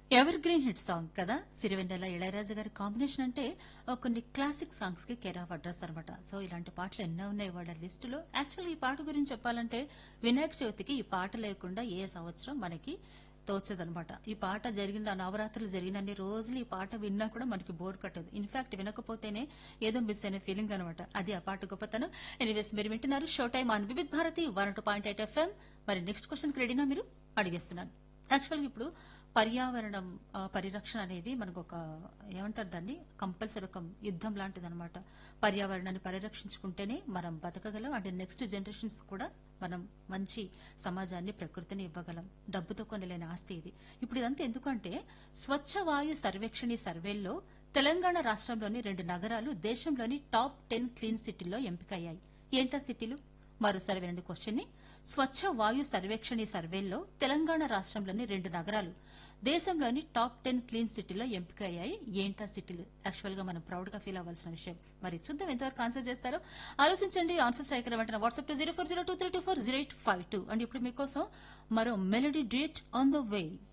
ever green hit song కదా సిరివెన్నెల ఇళయరాజా గారి combination అంటే ఆ, కొన్ని క్లాసిక్ సాంగ్స్ కి కేర్ ఆఫ్ అడ్రస్ అనమాట సో ఇలాంటి పాటలు ఎన్నో ఉన్నాయి వాళ్ళ లిస్టులో యాక్చువల్ ఈ పాట గురించి చెప్పాలంటే వినాయక చవితికి ఈ పాట లేకుండా ఏ సంవత్సరం మనకి తోచదనమాట ఈ పాట జరిగిన నవరాత్రులు జరిగినన్ని రోజులు ఈ పాట విన్నా కూడా మనకి బోర్ కట్టదు ఇన్ఫాక్ట్ వినకపోతేనే ఏదో మిస్ అయిన ఫీలింగ్ అనమాట అది ఆ పాట గొప్పతనం ఎనీవేస్ మీరు వింటున్నారు show time on Vividh Bharati one two point eight FM మరి నెక్స్ట్ క్వశ్చన్ రెడీనా మీరు అడిగేస్తున్నాను యాక్చువల్గా ఇప్పుడు పర్యావరణం ఆ, పరిరక్షణ అనేది మనకు ఒక ఏమంటారు దాన్ని కంపల్సరీ ఒక యుద్ధం లాంటిది అనమాట పర్యావరణాన్ని పరిరక్షించుకుంటేనే మనం బతకగలం అంటే నెక్స్ట్ జనరేషన్స్ కూడా మనం మంచి సమాజాన్ని ప్రకృతిని ఇవ్వగలం డబ్బుతో కొనలేని ఆస్తి ఇది ఇప్పుడు ఇదంతా ఎందుకంటే స్వచ్ఛ వాయు సర్వేక్షణి సర్వేల్లో తెలంగాణ రాష్ట్రంలోని రెండు నగరాలు దేశంలోని టాప్ టెన్ క్లీన్ సిటీల్లో ఎంపికయ్యాయి ఏంటా సిటీలు మరోసారి వినండి క్వశ్చన్ ని స్వచ్ఛ వాయు సర్వేక్షణి సర్వేల్లో తెలంగాణ రాష్ట్రంలోని రెండు నగరాలు దేశంలోని టాప్ టెన్ క్లీన్ సిటీలో ఎంపిక అయ్యాయి ఏంటా సిటీలు యాక్చువల్ గా మనం ప్రౌడ్ గా ఫీల్ అవ్వాల్సిన విషయం మరి చూద్దాం ఎంతవరకు ఆన్సర్ చేస్తారో ఆలోచించండి ఆన్సర్ స్ట్రైకర్ వెంటనే WhatsApp to zero four zero two three two four zero eight five two and ఇప్పుడు మీకోసం మరో melody date on the way